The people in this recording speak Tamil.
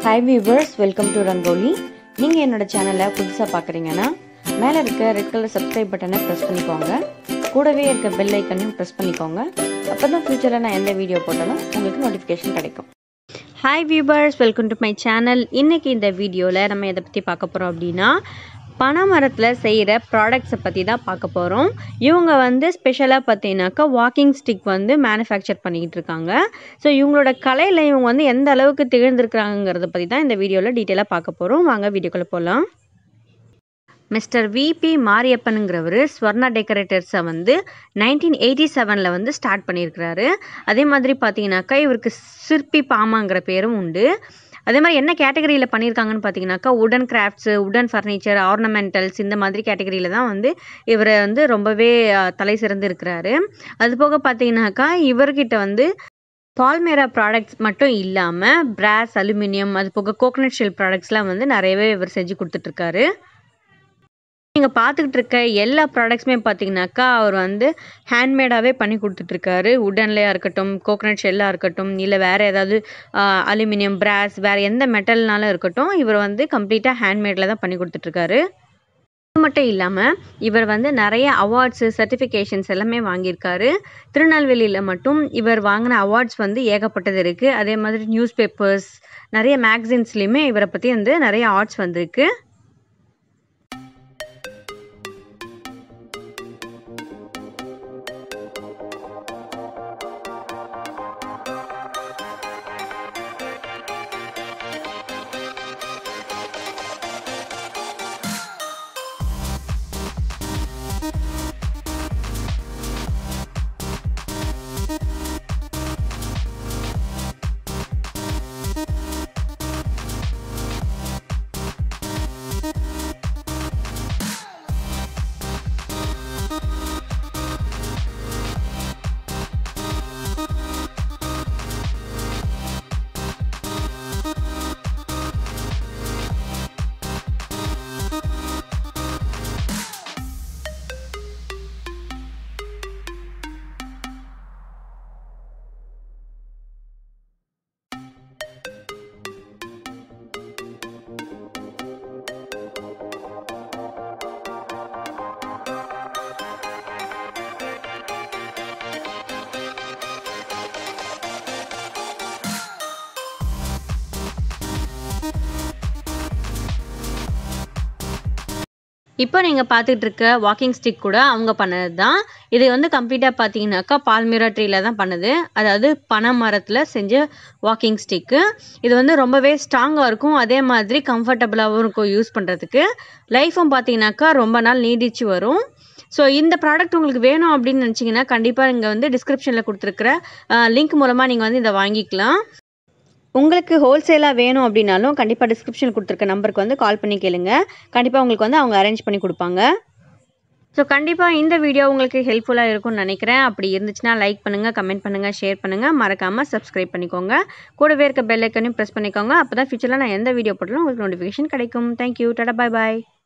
hi viewers welcome to Rangoli நீங்கள் என்னோட சேனலை புதுசாக பார்க்குறீங்கன்னா மேலே இருக்க ரெட் கலர் சப்ஸ்கிரைப் பட்டனை ப்ரெஸ் பண்ணிக்கோங்க கூடவே இருக்க பெல் ஐக்கனையும் ப்ரெஸ் பண்ணிக்கோங்க அப்போ தான் ஃப்யூச்சரில் நான் எந்த வீடியோ போட்டாலும் உங்களுக்கு நோட்டிஃபிகேஷன் கிடைக்கும் hi viewers welcome to my channel இன்றைக்கி இந்த வீடியோவில் நம்ம எதை பற்றி பார்க்க போகிறோம் அப்படின்னா பனைமரத்தில் செய்கிற ப்ராடக்ட்ஸை பற்றி தான் பார்க்க போகிறோம் இவங்க வந்து ஸ்பெஷலாக பார்த்தீங்கன்னாக்கா வாக்கிங் ஸ்டிக் வந்து மேனுஃபேக்சர் பண்ணிக்கிட்டு இருக்காங்க ஸோ இவங்களோட கலையில் இவங்க வந்து எந்த அளவுக்கு திகழ்ந்திருக்கிறாங்கிறத பற்றி தான் இந்த வீடியோவில் டீட்டெயிலாக பார்க்க போகிறோம் வாங்க வீடியோக்குள்ளே போகலாம் மிஸ்டர் விபி மாரியப்பனுங்கிறவர் ஸ்வர்ணா டெக்கரேட்டர்ஸை வந்து நைன்டீன் எயிட்டி செவனில் வந்து ஸ்டார்ட் பண்ணியிருக்கிறாரு அதே மாதிரி பார்த்தீங்கன்னாக்கா இவருக்கு சிற்பி பாமாங்கிற பேரும் உண்டு அதே மாதிரி என்ன கேட்டகரியில் பண்ணியிருக்காங்கன்னு பார்த்தீங்கன்னாக்கா உடன் கிராஃப்ட்ஸு உடன் ஃபர்னிச்சர் ஆர்னமெண்டல்ஸ் இந்த மாதிரி கேட்டகரியில் தான் வந்து இவரை வந்து ரொம்பவே அஹ், தலை சிறந்து இருக்கிறாரு அது போக பார்த்தீங்கன்னாக்கா இவர்கிட்ட வந்து பால்மேரா ப்ராடக்ட்ஸ் மட்டும் இல்லாமல் பிராஸ் அலுமினியம் அது போக கோகனட் ஷெல் ப்ராடக்ட்ஸ்லாம் வந்து நிறையவே இவர் செஞ்சு கொடுத்துட்ருக்காரு நீங்கள் பார்த்துக்கிட்டு இருக்க எல்லா ப்ராடக்ட்ஸுமே பார்த்தீங்கன்னாக்கா அவர் வந்து ஹேண்ட்மேடாகவே பண்ணி கொடுத்துட்ருக்காரு உடன்லையாக இருக்கட்டும் கோகனட் ஷெல்லாக இருக்கட்டும் இல்லை வேறு ஏதாவது அலுமினியம் பிராஸ் வேறு எந்த மெட்டல்னாலும் இருக்கட்டும் இவர் வந்து கம்ப்ளீட்டாக ஹேண்ட்மேடில் தான் பண்ணி கொடுத்துட்ருக்காரு அது மட்டும் இல்லாமல் இவர் வந்து நிறைய அவார்ட்ஸு சர்டிஃபிகேஷன்ஸ் எல்லாமே வாங்கியிருக்காரு திருநெல்வேலியில் மட்டும் இவர் வாங்கின அவார்ட்ஸ் வந்து ஏகப்பட்டது இருக்குது அதே மாதிரி நியூஸ் பேப்பர்ஸ் நிறைய மேக்சின்ஸ்லேயுமே இவரை பற்றி வந்து நிறைய ஆர்ட்ஸ் வந்திருக்கு இப்போ நீங்கள் பார்த்துட்டு இருக்க வாக்கிங் ஸ்டிக் கூட அவங்க பண்ணது தான் இது வந்து கம்ப்ளீட்டாக பார்த்தீங்கன்னாக்கா பால்மீரா ட்ரீல தான் பண்ணுது அதாவது பனை மரத்தில் செஞ்ச வாக்கிங் ஸ்டிக்கு இது வந்து ரொம்பவே ஸ்ட்ராங்காக இருக்கும் அதே மாதிரி கம்ஃபர்டபுளாகவும் இருக்கும் யூஸ் பண்ணுறதுக்கு லைஃப்பும் பார்த்தீங்கன்னாக்கா ரொம்ப நாள் நீடிச்சு வரும் ஸோ இந்த ப்ராடக்ட் உங்களுக்கு வேணும் அப்படின்னு நினச்சிங்கன்னா கண்டிப்பாக இங்கே வந்து டிஸ்கிரிப்ஷனில் கொடுத்துருக்குற லிங்க் மூலமாக நீங்கள் வந்து இதை வாங்கிக்கலாம் உங்களுக்கு ஹோல்சேலாக வேணும் அப்படின்னாலும் கண்டிப்பாக டிஸ்கிரிப்ஷன் கொடுத்துருக்க நம்பருக்கு வந்து கால் பண்ணி கேளுங்க கண்டிப்பாக உங்களுக்கு வந்து அவங்க அரேஞ்ச் பண்ணி கொடுப்பாங்க ஸோ கண்டிப்பாக இந்த வீடியோ உங்களுக்கு ஹெல்ப்ஃபுல்லாக இருக்கும்னு நினைக்கிறேன் அப்படி இருந்துச்சுன்னா லைக் பண்ணுங்கள் கமெண்ட் பண்ணுங்கள் ஷேர் பண்ணுங்கள் மறக்காமல் சப்ஸ்கிரைப் பண்ணிக்கோங்க கூடவே இருக்க பெல் ஐக்கனையும் ப்ரெஸ் பண்ணிக்கோங்க அப்போ தான் ஃபியூச்சரில் நான் எந்த வீடியோ போட்டாலும் உங்களுக்கு நோட்டிஃபிகேஷன் கிடைக்கும் தேங்க்யூ டாடா பாய் பாய்